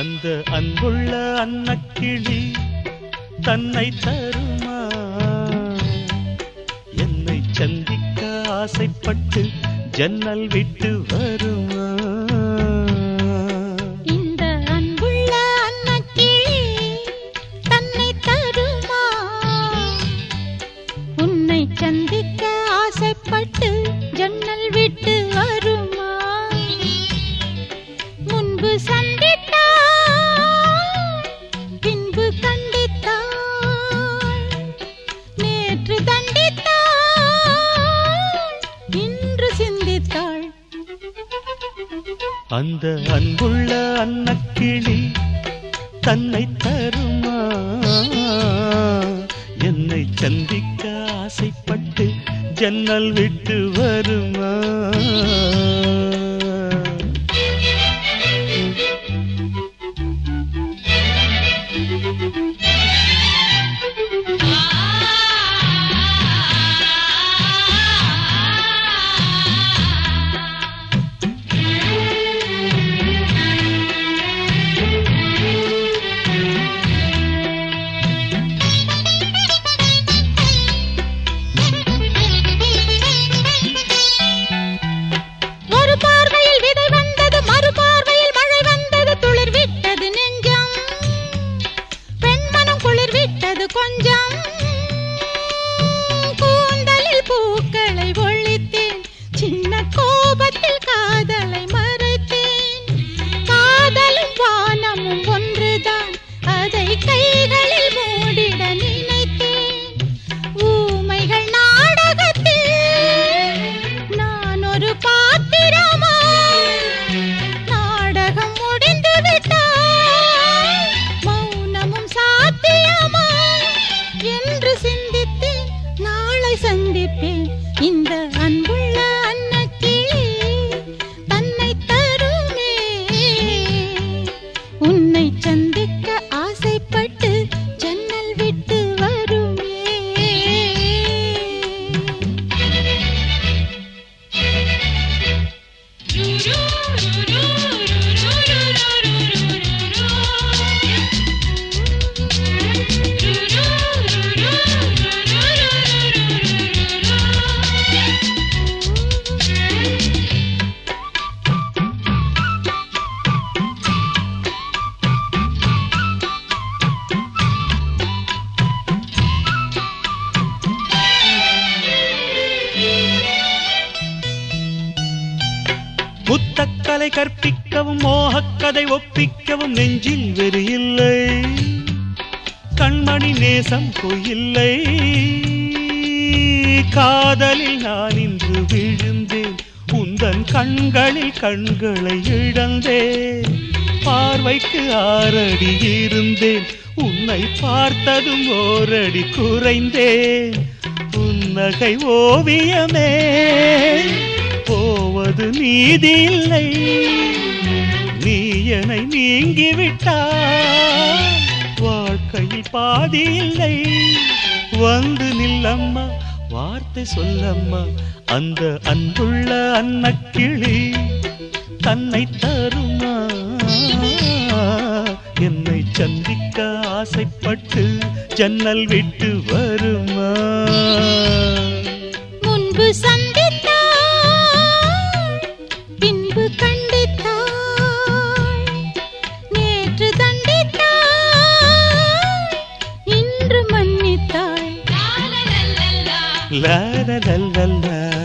அந்த அன்புள்ள அன்னக்கிளி தன்னை தருமா என்னை சந்திக்க ஆசைப்பட்டு ஜன்னல் விட்டு வருமா இந்த அன்புள்ள அன்னக்கிளி தன்னை தருமா உன்னை சந்திக்க ஆசைப்பட்டு ஜன்னல் விட்டு வருமா முன்பு சந்தித்தாள் பின்பு கண்டித்தாள் நேற்று தண்டித்தாள் இன்று சிந்தித்தாள் அந்த அன்புள்ள அன்னக்கிளி தன்னை தருமா என்னை சந்திக்க ஆசைப்பட்டு ஜன்னல் விட்டு வருமா ஒரு பார்வையில் விதை வந்தது மறு பார்வையில் மழை வந்தது துளிர் விட்டது நெஞ்சம் பெண்மனம் குளிர் விட்டது கொஞ்சம் கூந்தலில் பூக்களை ஒழித்தேன் சின்ன கோபத்தில் காதலை மறைத்தேன் காதலும் வானமும் ஒன்றுதான் அதை கைகளில் மூடிட நினைத்தேன் ஊமைகள் நாடகத்தில் நான் ஒரு பாத்திரமா நாடகம் முடிந்து விட்டால் மௌனமும் சாத்தியமா என்று சிந்தித்தேன் நாளை சந்திப்பேன் இந்த அன்புள்ள அன்னக்கிளி தன்னை தருமே உன்னை சந்திக்க ஆசைப்பட்டு ஜன்னல் விட்டு வருமே முத்தக்கலை கற்பிக்கவும் மோகக்கதை ஒப்பிக்கவும் நெஞ்சில் வெறியில்லை கண்மணி நேசம் பொய்யில்லை காதலில் நான் இன்று விழுந்தேன் உந்தன் கண்களில் கண்களை இழந்தேன் பார்வைக்கு ஆறடி இருந்தேன் உன்னை பார்த்ததும் ஓரடி குறைந்தேன் புன்னகை ஓவியமே போவது நீதியில்லை நீ என்னை நீங்கிவிட்டாய் வாழ்க்கையில் பாதி இல்லை வந்து நில்லம்மா வார்த்தை சொல்லம்மா அந்த அன்புள்ள அன்னக்கிளி தன்னை தருமா என்னை சந்திக்க ஆசைப்பட்டு ஜன்னல் விட்டு வருமா முன்பு சந்தித்தாள் பின்பு கண்டித்தாள் நேற்று தண்டித்தாள் இன்று மன்னித்தாள் லா லா லா லா